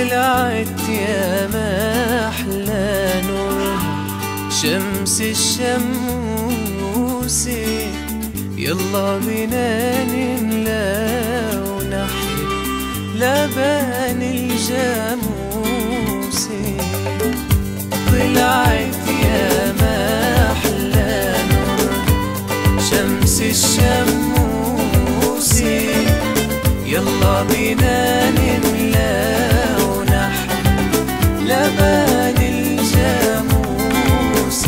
طلعت يا ما أحلى نورها شمس الشموس يلا بينا نملى ونحلي لبن الجاموس طلعت يا ما أحلى نورها شمس الشموس يلا بينا نملى ونحلي لبن الجاموس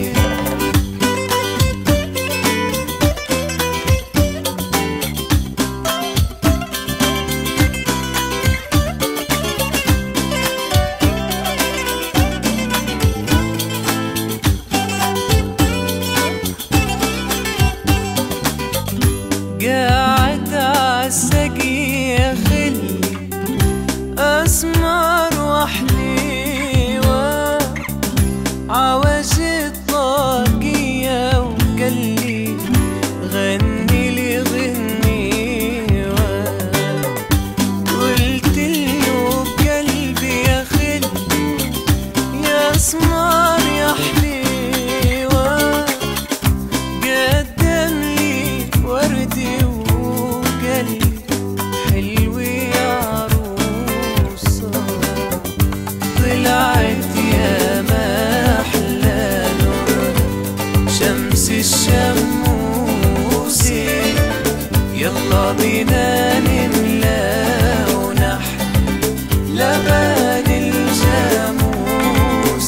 قاعد عالسقي يا خلي اسمر وحليوة عواج الطاقية وقلي غني لي غنيوة قلت له بقلبي يا خلي يا اسمر يا حليوة قدم لي وردي وقلبي حلو يا عروسة طلعت يا ما أحلى نور شمس الشموس يلا بينا نملى ونحلي لبن الجاموس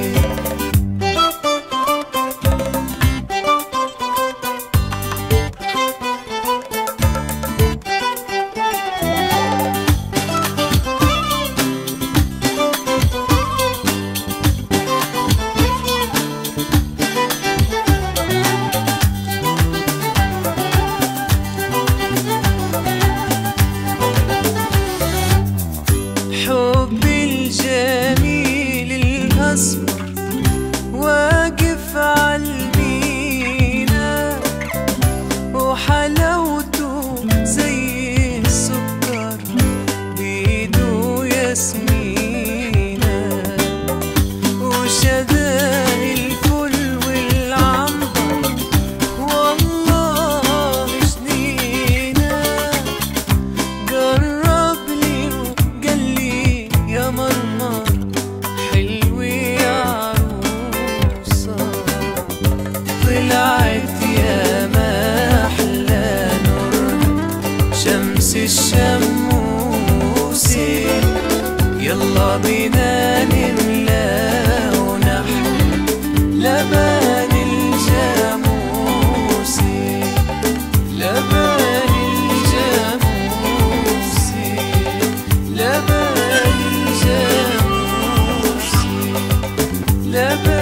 حبي الجميل الأسمر واقف عالمينا وحلاوته زي السكر بيدو ياسمينة وشداه الفل والعنبر والله جنينه قرب لي وقال لي يا مرمر حلو يا عروسة طلعت يا ما أحلى نور شمس الشموس يلا بينا نملى ونحلي لبن الجاموس لبن الجاموس لبن الجاموس لبن